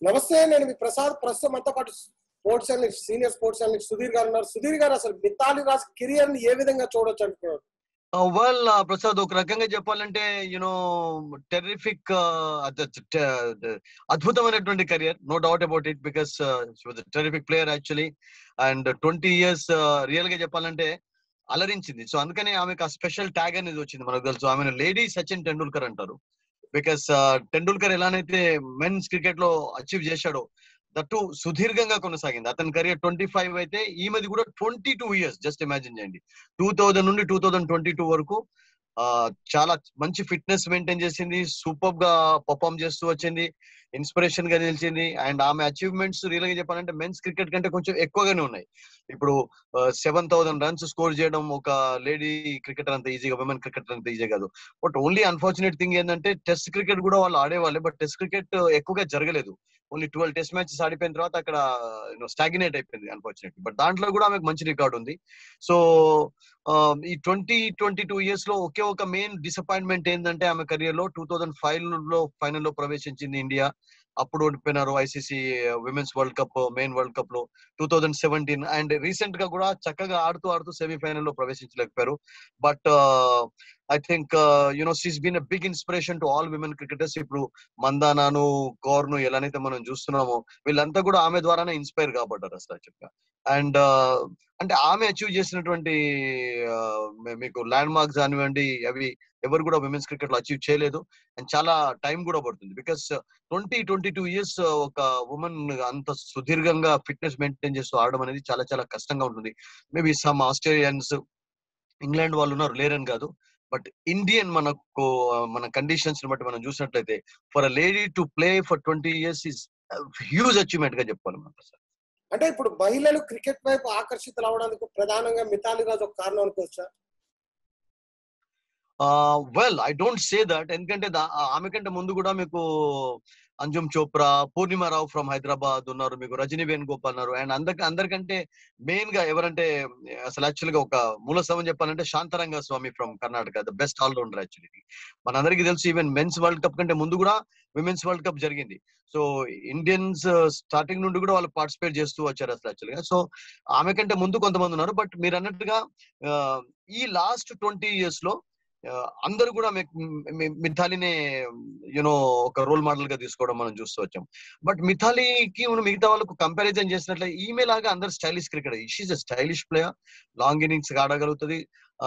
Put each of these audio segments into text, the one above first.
నమస్తే నేను మీ ప్రసాద్ ప్రస్తుతం మనతో పాటు sports analyst senior sports analyst Sudheer garu ఉన్నారు సుధీర్ గారు అసలు మితాలి రాజ్ కెరియర్ ని ఏ విధంగా చూడొచ్చు అనుకున్నారు వెల్ ప్రసాద్ ఒక రకంగా చెప్పాలంటే యునో టెర్రిఫిక్ అద్భుతమైనటువంటి career no doubt about it because terrific player actually and twenty years real గా చెప్పాలంటే అలరించింది సో అందుకనే ఆమెకు ఆ స్పెషల్ ట్యాగ్ అనేది వచ్చింది మనకు తెలుసు ఆమె లేడీ సచిన్ టెండూల్కర్ అంటారు బికాస్ టెండూల్కర్ ఎలానైతే మెన్స్ క్రికెట్ లో అచీవ్ చేశాడో దట్టు సుదీర్ఘంగా కొనసాగింది అతని కెరియర్ ట్వంటీ ఫైవ్ అయితే ఈమెది కూడా twenty two years just imagine చేయండి టూ థౌజండ్ నుండి టూ థౌజండ్ ట్వంటీ టూ వరకు చాలా మంచి ఫిట్నెస్ మెయింటైన్ చేసింది సూపర్ గా పర్ఫామ్ చేస్తూ వచ్చింది ఇన్స్పిరేషన్ గా నిలిచింది అండ్ ఆమె అచీవ్మెంట్స్ రియల్ గా చెప్పాలంటే మెన్స్ క్రికెట్ కంటే కొంచెం ఎక్కువగానే ఉన్నాయి ఇప్పుడు సెవెన్ థౌసండ్ రన్స్ స్కోర్ చేయడం ఒక లేడీ క్రికెటర్ అంత ఈజీగా ఉమెన్ క్రికెటర్ అంత ఈజీ కాదు బట్ ఓన్లీ అన్ఫార్చునేట్ థింగ్ ఏంటంటే టెస్ట్ క్రికెట్ కూడా వాళ్ళు ఆడేవాళ్ళే బట్ టెస్ట్ క్రికెట్ ఎక్కువగా జరగలేదు ఓన్లీ ట్వెల్వ్ టెస్ట్ మ్యాచెస్ ఆడిపోయిన తర్వాత అక్కడ స్టాగ్నేట్ అయిపోయింది అన్ఫార్చునేట్లీ బట్ దాంట్లో కూడా ఆమెకు మంచి రికార్డ్ ఉంది సో ఈ ట్వంటీ ట్వంటీ టూ ఇయర్స్ లో ఒకే ఒక మెయిన్ డిసప్పాయింట్మెంట్ ఏంటంటే ఆమె కెరియర్ లో టూ థౌసండ్ ఫైవ్ లో ఫైనల్ లో ప్రవేశించింది ఇండియా అప్పుడు ఓడిపోయినారు ICC women's world cup main world cup లో two thousand seventeen and recent గా కూడా చక్కగా ఆడుతూ ఆడుతూ సెమీఫైనల్ లో ప్రవేశించలేకపోయారు but I think you know she's been a big inspiration to all women cricketers ఇప్పుడు మందానాను గోర్ను ఎలానైతే మనం చూస్తున్నామో వీళ్ళంతా కూడా ఆమె ద్వారానే ఇన్స్పైర్ కాబడ్డారు అసలు యాక్చువల్గా అండ్ అంటే ఆమె అచీవ్ చేసినటువంటి మీకు ల్యాండ్ మార్క్స్ కానివ్వండి అవి ఎవరు కూడా విమెన్స్ క్రికెట్ లో అచీవ్ చేయలేదు అండ్ చాలా టైం కూడా పడుతుంది because twenty twenty two years ఒక ఉమెన్ అంత సుదీర్ఘంగా ఫిట్నెస్ మెయింటైన్ చేస్తూ ఆడడం అనేది చాలా చాలా కష్టంగా ఉంటుంది మేబీ సమ్ ఆస్ట్రేలియన్స్ ఇంగ్లాండ్ వాళ్ళు ఉన్నారు లేరని కాదు బట్ ఇండియన్ మనకు మన కండిషన్స్ బట్టి మనం చూసినట్లయితే for a lady to play for twenty years is huge achievement గా చెప్పాలి మనం సార్ అంటే ఇప్పుడు మహిళలు క్రికెట్ వైపు ఆకర్షితులు అవడానికి ప్రధానంగా మితాలి రాజ్ ఒక కారణం అనుకోవచ్చా well I don't say that ఎందుకంటే ఆమె కంటే ముందు కూడా మీకు అంజుమ్ చోప్రా పూర్ణిమారావు ఫ్రమ్ హైదరాబాద్ ఉన్నారు మీకు రజనీ వేణుగోపాల్ ఉన్నారు అండ్ అందరికి అందరికంటే మెయిన్ గా ఎవరంటే అసలు యాక్చువల్ గా ఒక మూలసవం చెప్పాలంటే Shantharanga Swamy from Karnataka the best all rounder actually మనందరికీ తెలుసు ఈవెన్ మెన్స్ వరల్డ్ కప్ కంటే ముందు కూడా విమెన్స్ వరల్డ్ కప్ జరిగింది సో ఇండియన్స్ స్టార్టింగ్ నుండి కూడా వాళ్ళు పార్టిసిపేట్ చేస్తూ వచ్చారు అసలు యాక్చువల్ గా సో ఆమె కంటే ముందు కొంతమంది ఉన్నారు బట్ మీరు అన్నట్టుగా ఈ లాస్ట్ ట్వంటీ ఇయర్స్ లో అందరూ కూడా మిథాలినే యూనో ఒక రోల్ మోడల్ గా తీసుకోవడం మనం చూస్తూ వచ్చాం బట్ మిథాలీకి మనం మిగతా వాళ్ళకు కంపారిజన్ చేసినట్లయితే ఈమె లాగా అందరు stylish cricketer she's a stylish player long innings ఆడగలుగుతుంది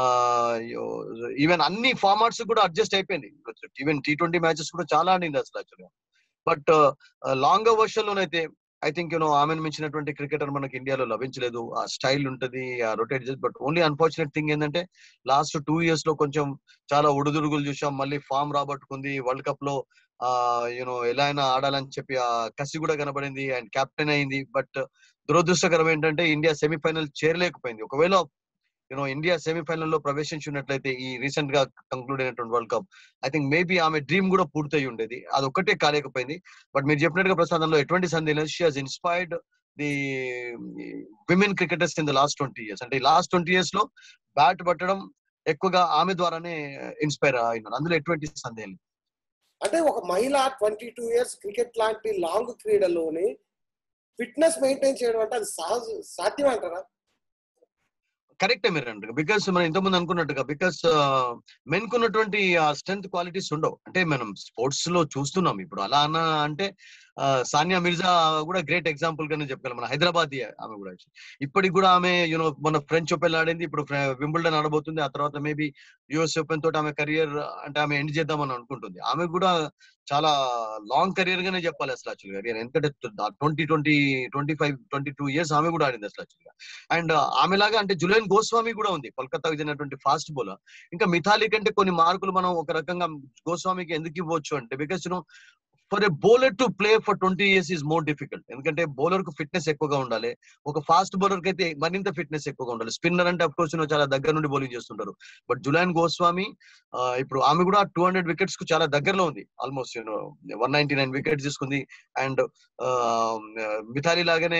ఈవెన్ అన్ని ఫార్మాట్స్ కూడా అడ్జస్ట్ అయిపోయింది ఈవెన్ టీ ట్వంటీ మ్యాచెస్ కూడా చాలా ఆడింది అసలు యాక్చువల్గా బట్ లాంగ్ వర్షన్ లోనైతే ఐ థింక్ యూనో ఆమెను మించినటువంటి క్రికెటర్ మనకి ఇండియాలో లభించలేదు ఆ స్టైల్ ఉంటుంది ఆ రొటేట్ చేసి బట్ ఓన్లీ అన్ఫార్చునేట్ థింగ్ ఏంటంటే లాస్ట్ టూ ఇయర్స్ లో కొంచెం చాలా ఉడుదురుగులు చూసాం మళ్ళీ ఫామ్ రాబట్టుకుంది వరల్డ్ కప్ లో ఆ యూనో ఎలా అయినా ఆడాలని చెప్పి ఆ కసి కూడా కనబడింది అండ్ కెప్టెన్ అయింది బట్ దురదృష్టకరం ఏంటంటే ఇండియా సెమీఫైనల్ చేరలేకపోయింది ఒకవేళ యూనో ఇండియా సెమీఫైనల్ లో ప్రవేశించినట్లయితే ఈ రీసెంట్ గా కంక్లూడ్ అయినటువంటి world cup I think maybe ఆమె డ్రీమ్ కూడా పూర్తయి ఉండేది అది ఒక్కటే కాలేకపోయింది బట్ మీరు చెప్పినట్టుగా ప్రసాదంలో ఎటువంటి సందేహం లేదు she has inspired the women cricketers in the last twenty years అంటే లాస్ట్ ట్వంటీ ఇయర్స్ లో బ్యాట్ పట్టడం ఎక్కువగా ఆమె ద్వారానే ఇన్స్పైర్ అయినారు అందులో ఎటువంటి సందేహం లేదు అంటే ఒక మహిళ ట్వంటీ టూ ఇయర్స్ క్రికెట్ లాంటి లాంగ్ క్రీడలోని ఫిట్నెస్ మెయింటైన్ చేయడం అంటే అది సహజ సాధ్యం అంటారా కరెక్టే మీరు అంటారు బికాస్ మనం ఇంతకుముందు అనుకున్నట్టుగా బికాస్ మెన్ కున్నటువంటి స్ట్రెంత్ క్వాలిటీస్ ఉండవు అంటే మనం స్పోర్ట్స్ లో చూస్తున్నాం ఇప్పుడు అలా అన్న అంటే సానియా మిర్జా కూడా గ్రేట్ ఎగ్జాంపుల్ గానే చెప్పగలం మన హైదరాబాద్ ఆమె కూడా ఇప్పటికి కూడా ఆమె యూనో మన ఫ్రెంచ్ ఓపెన్ ఆడింది ఇప్పుడు వింబుల్డన్ ఆడబోతుంది ఆ తర్వాత మేబీ యుఎస్ ఓపెన్ తోటి ఆమె కెరియర్ అంటే ఆమె ఎండ్ చేద్దామని అనుకుంటుంది ఆమె కూడా చాలా లాంగ్ కెరియర్ గానే చెప్పాలి అసలు యాక్చువల్ గా ఎందుకంటే twenty twenty twenty five twenty two years ఆమె కూడా ఆడింది అసలు యాక్చువల్ గా అండ్ ఆమెలాగా అంటే జులైన్ గోస్వామి కూడా ఉంది కోల్కతాకు చెందినటువంటి ఫాస్ట్ బౌలర్ ఇంకా మిథాలి కంటే కొన్ని మార్కులు మనం ఒక రకంగా గోస్వామికి ఎందుకు ఇవ్వచ్చు అంటే because you know for a bowler to play for twenty years is more difficult ఎందుకంటే బౌలర్ కు ఫిట్నెస్ ఎక్కువగా ఉండాలి ఒక ఫాస్ట్ బౌలర్ కి అయితే మరింత ఫిట్నెస్ ఎక్కువగా ఉండాలి స్పిన్నర్ అంటే అఫ్ కోర్స్ చాలా దగ్గర నుండి బౌలింగ్ చేస్తుంటారు బట్ జులైన్ గోస్వామి ఇప్పుడు ఆమె కూడా టూ హండ్రెడ్ వికెట్స్ కు చాలా దగ్గరలో ఉంది almost you know one ninety nine wickets తీసుకుంది అండ్ మిథాలి లాగానే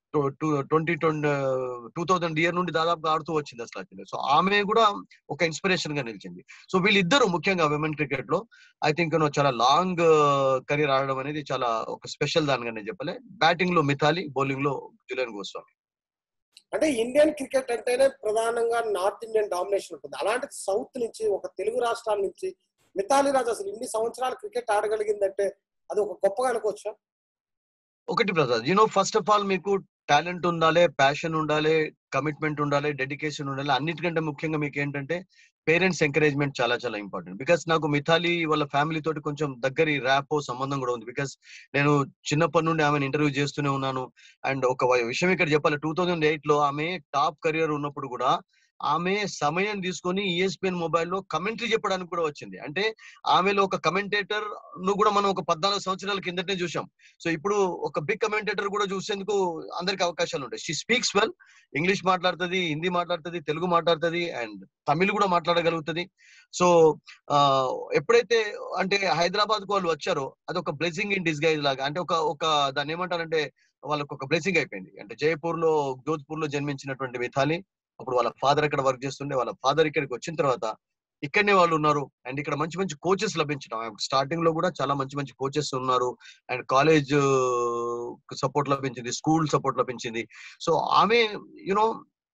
twenty twenty two thousand year నుండి దాదాపుగా ఆడుతూ వచ్చింది అసలు యాక్చువల్లీ సో ఆమె కూడా ఒక ఇన్స్పిరేషన్ గా నిలిచింది సో వీళ్ళిద్దరు ముఖ్యంగా విమెన్ క్రికెట్ లో ఐ థింక్ చాలా లాంగ్ కెరీర్ ఆడడం అనేది చాలా ఒక స్పెషల్ దానిగా నేను చెప్పలే బ్యాటింగ్ లో మిథాలి బౌలింగ్ లో జులియన్ గోస్వామి అంటే ఇండియన్ క్రికెట్ అంటేనే ప్రధానంగా నార్త్ ఇండియన్ డామినేషన్ ఉంటుంది అలాంటి సౌత్ నుంచి ఒక తెలుగు రాష్ట్రాల నుంచి మిథాలి రాజ్ అసలు ఇన్ని సంవత్సరాలు క్రికెట్ ఆడగలిగిందంటే అది ఒక గొప్పగా అనుకోవచ్చా ఒకటి Prasad you know first of all మీకు టాలెంట్ ఉండాలి ప్యాషన్ ఉండాలి కమిట్మెంట్ ఉండాలి డెడికేషన్ ఉండాలి అన్నిటికంటే ముఖ్యంగా మీకు ఏంటంటే పేరెంట్స్ ఎంకరేజ్మెంట్ చాలా చాలా ఇంపార్టెంట్ బికాస్ నాకు మిథాలి వాళ్ళ ఫ్యామిలీ తోటి కొంచెం దగ్గరి ర్యాప్ సంబంధం కూడా ఉంది బికాస్ నేను చిన్నప్పటి నుండి ఆమెను ఇంటర్వ్యూ చేస్తూనే ఉన్నాను అండ్ ఒక విషయం ఇక్కడ చెప్పాలి టూ థౌజండ్ ఎయిట్ లో ఆమె టాప్ కెరియర్ ఉన్నప్పుడు కూడా ఆమె సమయం తీసుకొని ఈఎస్పిఎన్ మొబైల్లో కమెంటరీ చెప్పడానికి కూడా వచ్చింది అంటే ఆమెలో ఒక కమెంటేటర్ ను కూడా మనం ఒక పద్నాలుగు సంవత్సరాల కిందటే చూసాం సో ఇప్పుడు ఒక బిగ్ కమెంటేటర్ కూడా చూసేందుకు అందరికి అవకాశాలు ఉంటాయి షీ స్పీక్స్ వెల్ ఇంగ్లీష్ మాట్లాడుతుంది హిందీ మాట్లాడుతుంది తెలుగు మాట్లాడుతుంది అండ్ తమిళ్ కూడా మాట్లాడగలుగుతుంది సో ఎప్పుడైతే అంటే హైదరాబాద్ కు వాళ్ళు వచ్చారో అది ఒక బ్లెస్సింగ్ ఇన్ డిస్గైజ్ లాగా అంటే ఒక ఒక దాన్ని ఏమంటారంటే వాళ్ళకి ఒక బ్లెస్సింగ్ అయిపోయింది అంటే జైపూర్ లో జోధ్పూర్ లో జన్మించినటువంటి మిథాలి అప్పుడు వాళ్ళ ఫాదర్ అక్కడ వర్క్ చేస్తుండే వాళ్ళ ఫాదర్ ఇక్కడికి వచ్చిన తర్వాత ఇక్కడనే వాళ్ళు ఉన్నారు అండ్ ఇక్కడ మంచి మంచి కోచెస్ లభించడం స్టార్టింగ్ లో కూడా చాలా మంచి మంచి కోచెస్ ఉన్నారు అండ్ కాలేజ్ సపోర్ట్ లభించింది స్కూల్ సపోర్ట్ లభించింది సో ఆమె యునో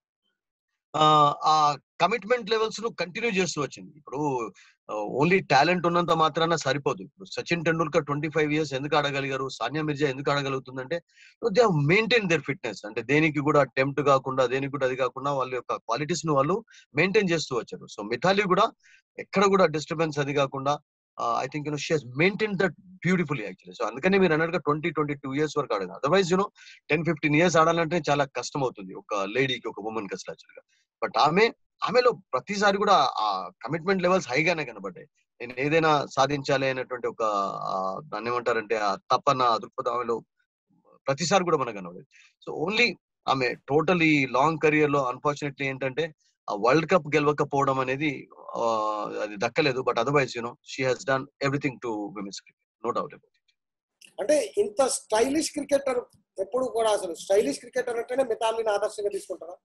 ఆ కమిట్మెంట్ లెవెల్స్ ను కంటిన్యూ చేస్తూ వచ్చింది ఇప్పుడు ఓన్లీ టాలెంట్ ఉన్నంత మాత్రాన సరిపోదు ఇప్పుడు Sachin Tendulkar twenty five years ఎందుకు ఆడగలిగారు సానియా మిర్జా ఎందుకు ఆడగలుగుతుందంటే దే మెయింటైన్ దర్ ఫిట్నెస్ అంటే దేనికి కూడా అటెంప్ట్ కాకుండా దేనికి కూడా అది కాకుండా వాళ్ళ యొక్క క్వాలిటీస్ ను వాళ్ళు మెయింటైన్ చేస్తూ వచ్చారు సో మిథాలి కూడా ఎక్కడ కూడా డిస్టర్బెన్స్ అది కాకుండా I think you know she has maintain that beautifully actually so అందుకనే మీరు అన్నట్టుగా ట్వంటీ ట్వంటీ టూ ఇయర్స్ వరకు ఆడాలి otherwise you know ten fifteen years ఆడాలంటే చాలా కష్టం అవుతుంది ఒక లేడీకి ఒక ఉమెన్ కి అసలు యాక్చువల్గా బట్ ఆమె ఆమెలో ప్రతిసారి కూడా ఆ కమిట్మెంట్ లెవెల్స్ హైగానే కనబడ్డాయి నేను ఏదైనా సాధించాలి అనేటువంటి ఒక దాన్ని ఏమంటారంటే ఆ తపన దృక్పథం ఆమెలో ప్రతిసారి కూడా మనకు కనబడేది సో ఓన్లీ ఆమె టోటల్ ఈ లాంగ్ కెరియర్ లో అన్ఫార్చునేట్లీ ఏంటంటే ఆ వరల్డ్ కప్ గెలవకపోవడం అనేది అది దక్కలేదు but otherwise you know she has done everything to women's cricket no doubt about అంటే ఇంత స్టైలిష్ క్రికెటర్ ఎప్పుడు కూడా అసలు స్టైలిష్ క్రికెటర్ అంటేనే మిథాలిని ఆదర్శంగా తీసుకుంటారా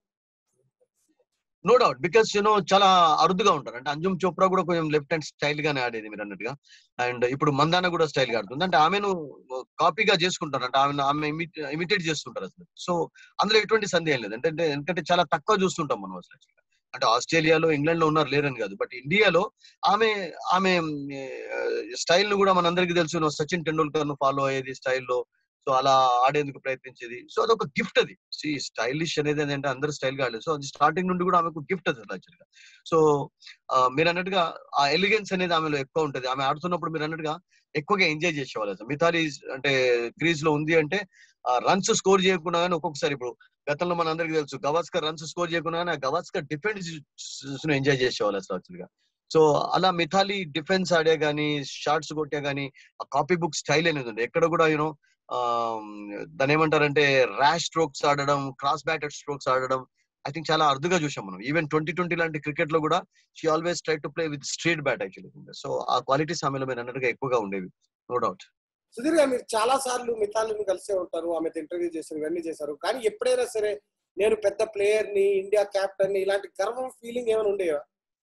నో డౌట్ బికాస్ యూనో చాలా అరుదుగా ఉంటారు అంటే అంజుమ్ చోప్రా కూడా కొంచెం లెఫ్ట్ హ్యాండ్ స్టైల్ గానే ఆడేది మీరు అన్నట్టుగా అండ్ ఇప్పుడు మందాన కూడా స్టైల్ గా ఆడుతుంది అంటే ఆమెను కాపీగా చేసుకుంటారు అంటే ఆమె ఆమె ఇమిటేట్ చేస్తుంటారు అసలు సో అందులో ఎటువంటి సందేహం లేదు అంటే ఎందుకంటే చాలా తక్కువ చూస్తుంటాం మనం అసలు అంటే ఆస్ట్రేలియాలో ఇంగ్లాండ్ లో ఉన్నారు లేరని కాదు బట్ ఇండియాలో ఆమె ఆమె స్టైల్ ను కూడా మనందరికీ తెలుసు సచిన్ టెండూల్కర్ ను ఫాలో అయ్యేది స్టైల్లో సో అలా ఆడేందుకు ప్రయత్నించేది సో అదొక గిఫ్ట్ అది సి స్టైలిష్ అనేది ఏంటంటే అందరూ స్టైల్ గా ఆడలేదు సో అది స్టార్టింగ్ నుండి కూడా ఆమెకు గిఫ్ట్ అది యాక్చువల్ గా సో మీరు అన్నట్టుగా ఆ ఎలిగెన్స్ అనేది ఆమెలో ఎక్కువ ఉంటది ఆమె ఆడుతున్నప్పుడు మీరు అన్నట్టుగా ఎక్కువగా ఎంజాయ్ చేసేవాళ్ళు మిథాలి అంటే క్రీజ్ లో ఉంది అంటే రన్స్ స్కోర్ చేయకుండా కానీ ఒక్కొక్కసారి ఇప్పుడు గతంలో మన అందరికి తెలుసు గవాస్కర్ రన్స్ స్కోర్ చేయకుండా కానీ గవాస్కర్ డిఫెన్స్ ఎంజాయ్ చేసేవాళ్ళు అసలు యాక్చువల్ గా సో అలా మిథాలి డిఫెన్స్ ఆడే గానీ షార్ట్స్ కొట్టే గానీ ఆ కాపీ బుక్ స్టైల్ అనేది ఉంది ఎక్కడ కూడా యూనో దాని ఏమంటారంటే ర్యాష్ స్ట్రోక్స్ ఆడడం క్రాస్ బ్యాటెడ్ స్ట్రోక్స్ ఆడడం ఐ థింక్ చాలా అరుదుగా చూసాం మనం ఈవెన్ ట్వంటీ ట్వంటీ లాంటి క్రికెట్ లో కూడా she always try to play with straight bat actually so ఆ క్వాలిటీస్ ఆమెలో మీరు అన్నట్టుగా ఎక్కువగా ఉండేవి నో డౌట్ సుధీర్ గారు మీరు చాలా సార్లు మిథాలిని కలిసే ఉంటారు ఆమె ఇంటర్వ్యూ చేశారు ఇవన్నీ చేశారు కానీ ఎప్పుడైనా సరే నేను పెద్ద ప్లేయర్ ని ఇండియా క్యాప్టెన్ ని ఇలాంటి గర్వం ఫీలింగ్ ఏమైనా ఉండేవా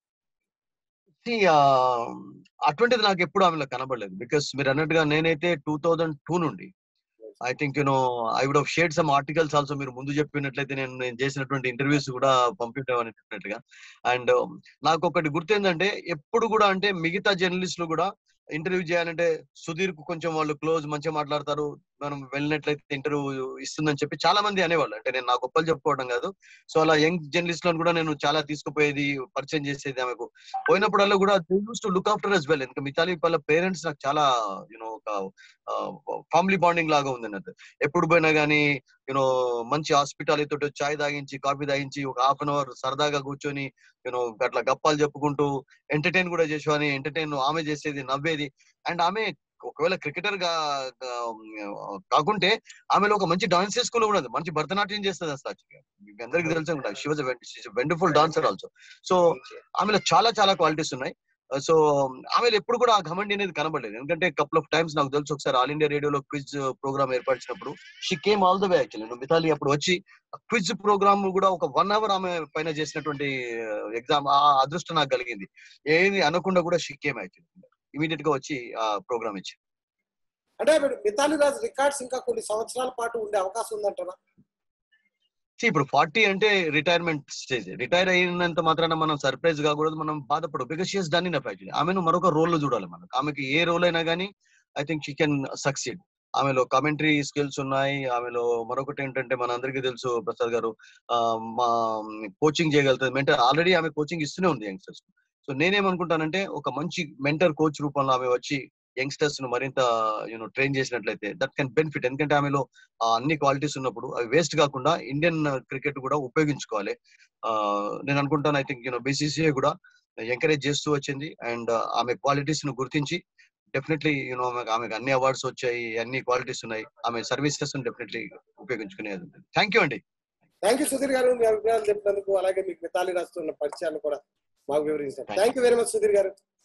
అటువంటిది నాకు ఎప్పుడు ఆమెలో కనబడలేదు బికాస్ మీరు అన్నట్టుగా నేనైతే టూ థౌజండ్ టూ నుండి I think you know I would uh shared some articles also మీరు ముందు చెప్పినట్లయితే నేను నేను చేసినటువంటి ఇంటర్వ్యూస్ కూడా పంపించామని చెప్పినట్టుగా అండ్ నాకు ఒకటి గుర్తు ఏంటంటే ఎప్పుడు కూడా అంటే మిగతా జర్నలిస్టులు కూడా ఇంటర్వ్యూ చేయాలంటే సుధీర్ కు కొంచెం వాళ్ళు క్లోజ్ మంచిగా మాట్లాడతారు మనం వెళ్ళినట్లయితే ఇంటర్వ్యూ ఇస్తుందని చెప్పి చాలా మంది అనేవాళ్ళు అంటే నేను నా గొప్పలు చెప్పుకోవడం కాదు సో అలా యంగ్ జర్నలిస్ట్ లను కూడా నేను చాలా తీసుకుపోయేది పరిచయం చేసేది ఆమెకు పోయినప్పుడల్లా కూడా used to look after us as ఎందుకంటే మిథాలి వాళ్ళ పేరెంట్స్ నాకు చాలా యూనో ఒక ఫ్యామిలీ బాండింగ్ లాగా ఉంది అన్నట్టు ఎప్పుడు పోయినా కానీ యూనో మంచి హాస్పిటాలిటీ తోటి చాయ్ తాగించి కాఫీ తాగించి ఒక హాఫ్ అన్ అవర్ సరదాగా కూర్చొని యూనో అట్లా గప్పాలు చెప్పుకుంటూ ఎంటర్టైన్ కూడా చేసేవాని ఎంటర్టైన్ ఆమె చేసేది నవ్వేది అండ్ ఆమె ఒకవేళ క్రికెటర్ గా కాకుంటే ఆమెలో ఒక మంచి డాన్స్ స్కూల్ కూడా ఉంది మంచి భరతనాట్యం చేస్తుంది అసలు మీకు అందరికి తెలుసు she was wonderful dancer also so ఆమెలో చాలా చాలా క్వాలిటీస్ ఉన్నాయి సో ఆమె ఎప్పుడు కూడా ఆ ఘమండి అనేది కనబడలేదు ఎందుకంటే కపుల్ ఆఫ్ టైమ్స్ నాకు తెలుసు ఒకసారి ఆల్ ఇండియా రేడియోలో క్విజ్ ప్రోగ్రామ్ ఏర్పరిచినప్పుడు she came all the way actually Mithali అప్పుడు వచ్చి క్విజ్ ప్రోగ్రామ్ కూడా ఒక వన్ అవర్ ఆమె పైన చేసినటువంటి ఎగ్జామ్ ఆ అదృష్టం నాకు కలిగింది ఏది అనకుండా కూడా షీ కేమ్ యాక్చువల్లీ ఇమీడియట్ గా వచ్చి ఆ ప్రోగ్రామ్ ఇచ్చి అంటే ఇప్పుడు మిథాలి రాజ్ రికార్డ్స్ ఇంకా కొన్ని సంవత్సరాల పాటు ఉండే అవకాశం ఉందంటారా See, ఇప్పుడు ఫార్టీ అంటే రిటైర్మెంట్ స్టేజ్ రిటైర్ అయినంత మాత్రాన మనం సర్ప్రైజ్ కాకూడదు మనం బాధపడు because she's done in actually ఆమెను మరొక రోల్ లో చూడాలి మనకు ఆమెకి ఏ రోల్ అయినా కానీ I think she can succeed ఆమెలో కమెంటరీ స్కిల్స్ ఉన్నాయి ఆమెలో మరొకటి ఏంటంటే మన అందరికీ తెలుసు ప్రసాద్ గారు ఆ, మా కోచింగ్ చేయగలుగుతుంది మెంటర్ ఆల్రెడీ ఆమె కోచింగ్ ఇస్తూనే ఉంది యంగ్స్టర్స్ సో నేనేమనుకుంటానంటే ఒక మంచి మెంటర్ కోచ్ రూపంలో ఆమె వచ్చి యంగ్స్టర్స్ ను మరింత యూనో ట్రైన్ చేసినట్లయితే దట్ కెన్ బెనిఫిట్ ఎందుకంటే ఆమెలో ఆ అన్ని క్వాలిటీస్ ఉన్నప్పుడు అవి వేస్ట్ కాకుండా ఇండియన్ క్రికెట్ కూడా ఉపయోగించుకోవాలి ఆ, నేను అనుకుంటాను ఐ థింక్ యూనో బీసీసీఐ కూడా ఎంకరేజ్ చేస్తూ వచ్చింది అండ్ ఆమె క్వాలిటీస్ ను గుర్తించి డెఫినెట్లీ యూనో ఆమెకు అన్ని అవార్డ్స్ వచ్చాయి అన్ని క్వాలిటీస్ ఉన్నాయి ఆమె సర్వీసెస్ డెఫినెట్లీ ఉపయోగించుకునేది ఉంటుంది థ్యాంక్ యూ అండి థ్యాంక్ యూ సుధీర్ గారు మీ అభిప్రాయాలు చెప్పినందుకు అలాగే మీకు మిథాలి రాజ్ తో ఉన్న పరిచయాలు కూడా మాకు వివరించారు thank you very much Sudhir గారు